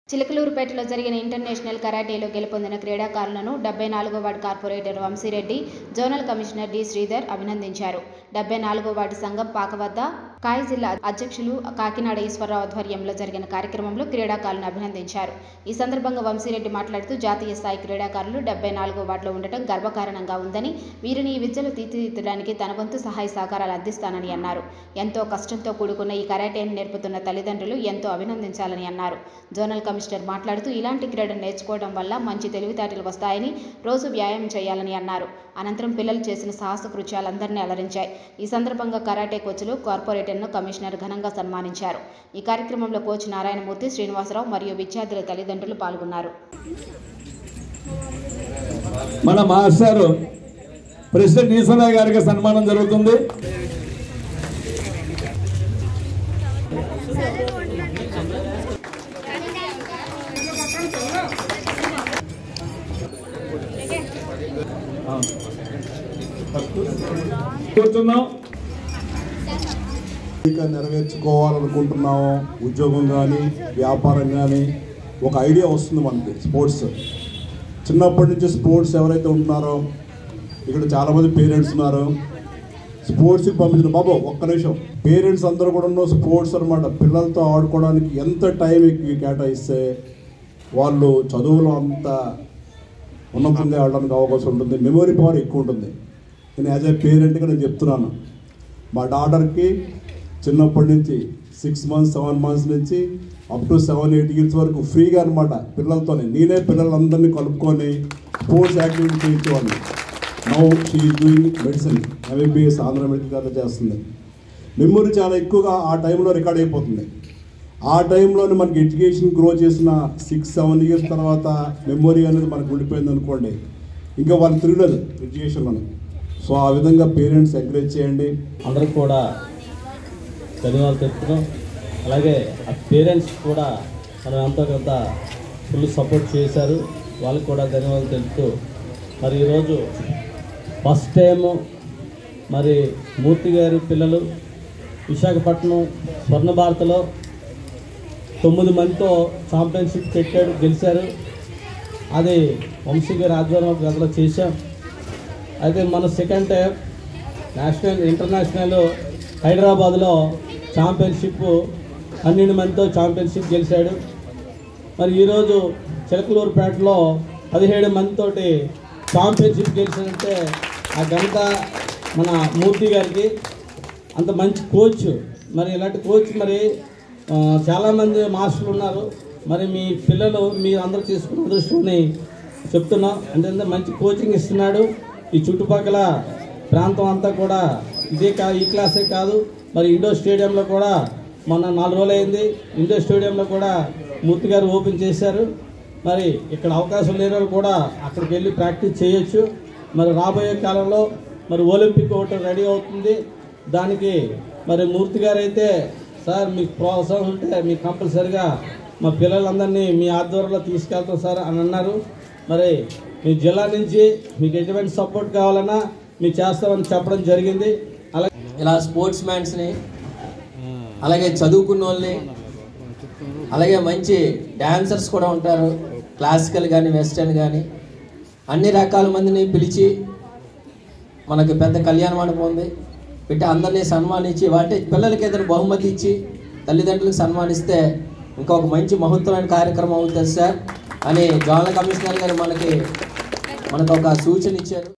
చిలకలూరుపేటలో జరిగిన ఇంటర్నేషనల్ కరాటేలో గెలుపొందిన క్రీడాకారులను డెబ్బై నాలుగో ward corporator Vamshi Reddy zonal commissioner D Sridhar అభినందించారు డెబ్బై నాలుగో వార్డు సంఘం పాకవద్ద కాయ జిల్లా అధ్యక్షులు కాకినాడ ఈశ్వరరావు ఆధ్వర్యంలో జరిగిన కార్యక్రమంలో క్రీడాకారులను అభినందించారు ఈ సందర్భంగా వంశీరెడ్డి మాట్లాడుతూ జాతీయ స్థాయి క్రీడాకారులు డెబ్బై నాలుగో వార్డులో ఉండటం గర్వకారణంగా ఉందని వీరిని ఈ విద్యలు తీర్చిదిద్దడానికి తన వంతు సహాయ సహకారాలు అందిస్తానని అన్నారు ఎంతో కష్టంతో కూడుకున్న ఈ కరాటేను నేర్పుతున్న తల్లిదండ్రులు ఎంతో అభినందించాలని అన్నారు జోనల్ కమిషనర్ మాట్లాడుతూ ఇలాంటి క్రీడను నేర్చుకోవడం వల్ల మంచి తెలివితేటలు వస్తాయని రోజు వ్యాయామం చేయాలని అన్నారు అనంతరం పిల్లలు చేసిన సాహస కృత్యాలందరినీ అలరించాయి ఈ సందర్భంగా కరాటే కోచ్లు కార్పొరేటర్ను కమిషనర్ ఘనంగా సన్మానించారు ఈ కార్యక్రమంలో కోచ్ నారాయణమూర్తి శ్రీనివాసరావు మరియు విద్యార్థుల తల్లిదండ్రులు పాల్గొన్నారు మన మాస్టర్ ప్రెసిడెంట్ ఈశ్వరరావు గారికి సన్మానం జరుగుతుంది కూర్చున్నాం కోరిక నెరవేర్చుకోవాలనుకుంటున్నామో ఉద్యోగం కానీ వ్యాపారం కానీ ఒక ఐడియా వస్తుంది మనకి స్పోర్ట్స్ చిన్నప్పటి నుంచి స్పోర్ట్స్ ఎవరైతే ఉంటున్నారో ఇక్కడ చాలామంది పేరెంట్స్ ఉన్నారు స్పోర్ట్స్కి పంపించిన బాబు ఒక్క నిమిషం పేరెంట్స్ అందరూ కూడా ఉన్న స్పోర్ట్స్ అనమాట పిల్లలతో ఆడుకోవడానికి ఎంత టైం ఎక్కువ కేటాయిస్తే వాళ్ళు చదువులో అంత ఉన్నతంగా ఆడడానికి అవకాశం ఉంటుంది మెమొరీ పవర్ ఎక్కువ ఉంటుంది నేను యాజ్ ఏ పేరెంట్గా నేను చెప్తున్నాను మా డాటర్కి చిన్నప్పటి నుంచి సిక్స్ మంత్స్ సెవెన్ మంత్స్ నుంచి up to seven eight years వరకు ఫ్రీగా అనమాట పిల్లలతోనే నేనే పిల్లలందరినీ కలుపుకొని స్పోర్ట్స్ యాక్టివిటీ చేయించేవాడిని now she doing medicine MBBS Andhra medical college చేస్తుంది మెమొరీ చాలా ఎక్కువగా ఆ టైంలో రికార్డ్ అయిపోతుంది ఆ టైంలోనే మనకి ఎడ్యుకేషన్ గ్రో చేసిన సిక్స్ సెవెన్ ఇయర్స్ తర్వాత మెమొరీ అనేది మనకు ఉండిపోయింది అనుకోండి ఇంకా వాళ్ళు తిరగలేదు ఎడ్యుకేషన్లోనే సో ఆ విధంగా పేరెంట్స్ ఎంకరేజ్ చేయండి అందరికి కూడా ధన్యవాదాలు చెప్తున్నాం అలాగే ఆ పేరెంట్స్ కూడా మనం ఎంతో కొంత ఫుల్ సపోర్ట్ చేశారు వాళ్ళకి కూడా ధన్యవాదాలు తెలుపుతూ మరి ఈరోజు ఫస్ట్ టైము మరి మూర్తి గారి పిల్లలు విశాఖపట్నం స్వర్ణ భారత్లో తొమ్మిది మందితో ఛాంపియన్షిప్ పెట్టాడు గెలిచారు అది వంశీ గారి ఆధ్వర్యంలో గతంలో చేశాం అయితే మన సెకండ్ టైం నేషనల్ ఇంటర్నేషనల్ హైదరాబాద్లో ఛాంపియన్షిప్ పన్నెండు మందితో ఛాంపియన్షిప్ గెలిచాడు మరి ఈరోజు చిలకలూరుపేటలో పదిహేడు మందితోటి ఛాంపియన్షిప్ గెలిచాడంటే ఆ ఘనత మన మూర్తి గారికి అంత మంచి కోచ్ మరి ఇలాంటి కోచ్ మరి ఆ, చాలామంది మాస్టర్లు ఉన్నారు మరి మీ పిల్లలు మీ అందరూ తీసుకున్న అదృష్టాన్ని చెప్తున్నాం ఎందుకంటే మంచి కోచింగ్ ఇస్తున్నాడు ఈ చుట్టుపక్కల ప్రాంతం అంతా కూడా ఇదే కా ఈ క్లాసే కాదు మరి ఇండోర్ స్టేడియంలో కూడా మొన్న నాలుగు రోజులు అయింది ఇండోర్ స్టేడియంలో కూడా మూర్తి గారు ఓపెన్ చేశారు మరి ఇక్కడ అవకాశం లేని వాళ్ళు కూడా అక్కడికి వెళ్ళి ప్రాక్టీస్ చేయొచ్చు మరి రాబోయే కాలంలో మరి ఒలింపిక్ ఒకటి రెడీ అవుతుంది దానికి మరి మూర్తి గారు అయితే సార్ మీకు ప్రోత్సాహం ఉంటే మీకు కంపల్సరిగా మా పిల్లలందరినీ మీ ఆధ్వర్యంలో తీసుకెళ్తాం సార్ అని అన్నారు మరి మీ జిల్లా నుంచి మీకు ఎటువంటి సపోర్ట్ కావాలన్నా మీరు చేస్తామని చెప్పడం జరిగింది అలాగే ఇలా స్పోర్ట్స్ మ్యాన్స్ని అలాగే చదువుకున్న వాళ్ళని అలాగే మంచి డాన్సర్స్ కూడా ఉంటారు క్లాసికల్ కానీ వెస్టర్న్ కానీ అన్ని రకాల మందిని పిలిచి మనకు పెద్ద కళ్యాణ మండపం ఉంది పెట్టి అందరినీ సన్మానించి వాటి పిల్లలకి ఏదైనా బహుమతి ఇచ్చి తల్లిదండ్రులకు సన్మానిస్తే ఇంకొక మంచి మహత్తరమైన కార్యక్రమం అవుతుంది సార్ అని జోనల్ కమిషనర్ గారు మనకి మనకు ఒక సూచన ఇచ్చారు